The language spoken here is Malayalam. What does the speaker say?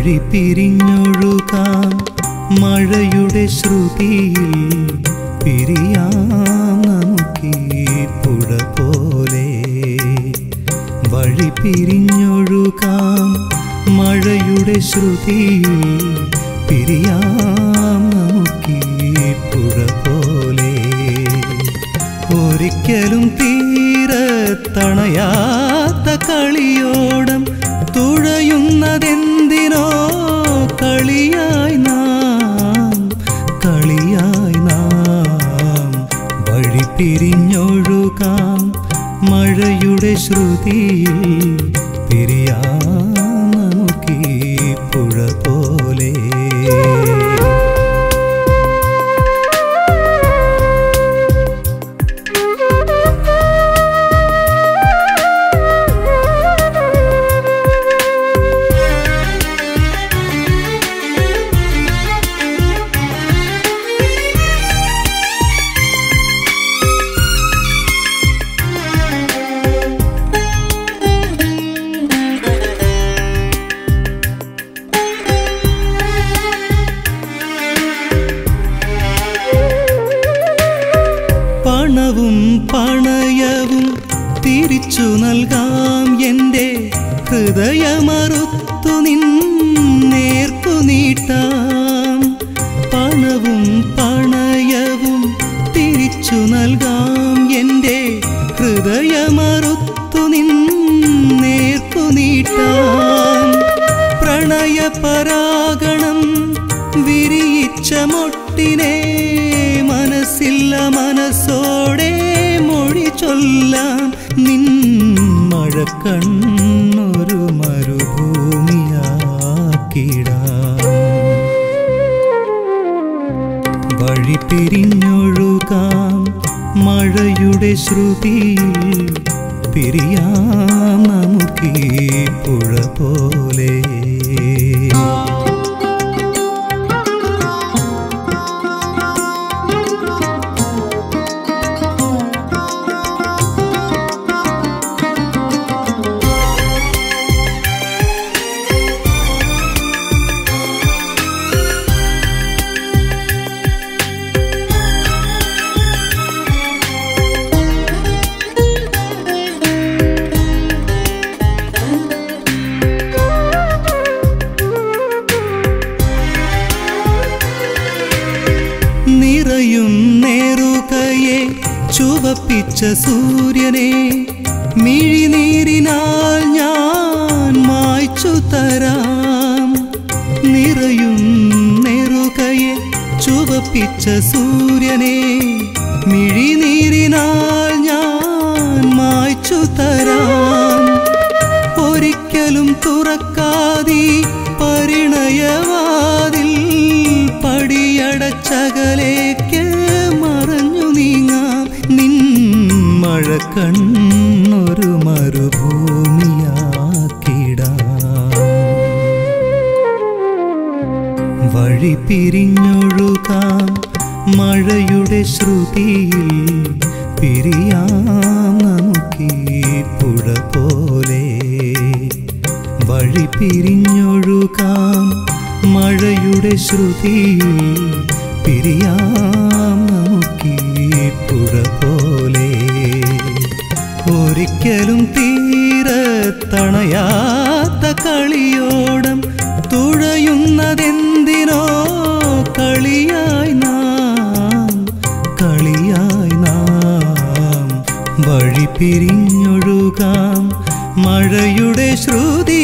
വഴി പിരിഞ്ഞൊഴുകാം മഴയുടെ ശ്രുതിയിൽ പിരിയാം നമുക്കീ പുഴ പോലെ വഴി പിരിഞ്ഞൊഴുകാം മഴയുടെ ശ്രുതിയിൽ പിരിയാം നമുക്കീ പുഴ പോലെ ഒരിക്കലും തീരത്തണയാത്ത കളിയോടം തുഴയുന്നതെന്തിനോ കളിയായി നാം കളിയായി നാം വഴി പിരിഞ്ഞൊഴുകാം മഴയുടെ ശ്രുതിയിൽ പിരിയാം നമുക്കീ പുഴ പോലെ പണവും പണയവും തിരിച്ചു നൽകാം എൻ്റെ ഹൃദയമറുത്തു നിന്നേർക്കു നീട്ടാം പണവും പണയവും തിരിച്ചു നൽകാം എൻ്റെ ഹൃദയമറുത്തു നിന്നേർക്കു നീട്ടാം പ്രണയപരാഗണം വിരിയിച്ച മൊട്ടിനെ മനസ്സില്ല മനസ്സോടെ മൊഴി ചൊല്ലാം നിൻ മഴ കണ്ണൊരു മരുഭൂമിയാക്കിടാം വഴി പിരിഞ്ഞൊഴുകാം മഴയുടെ ശ്രുതിയിൽ പിരിയാം നമുക്കീ പുഴ പോലെ നിറയും നേറുകയെ ചുവപ്പിച്ച സൂര്യനെ മിഴിനീരിനാൽ ഞാൻ മായ്ച്ചു തരാം നിറയും നെറുകയെ ചുവപ്പിച്ച സൂര്യനെ മിഴിനീരിനാൽ ഞാൻ മായ്ച്ചു തരാം ഒരിക്കലും തുറക്കാതി പരിണയവാതിൽ പടിയടച്ചകലേക്ക് മറഞ്ഞു നീങ്ങാം നിൻ മഴ കണ്ണൊരു മരുഭൂമിയാക്കിടാം വഴി പിരിഞ്ഞൊഴുകാം മഴയുടെ ശ്രുതിയിൽ പിരിയാം നമുക്കീ പുഴ പോലെ വഴി പിരിഞ്ഞൊഴുകാം മഴയുടെ ശ്രുതിയിൽ പിരിയാം നമുക്കീ പുഴ പോലെ ഒരിക്കലും തീരത്തണയാത്ത കളിയോടം തുഴയുന്നതെന്തിനോ കളിയായി നാം കളിയായി നാം വഴി പിരിഞ്ഞൊഴുകാം മഴയുടെ ശ്രുതി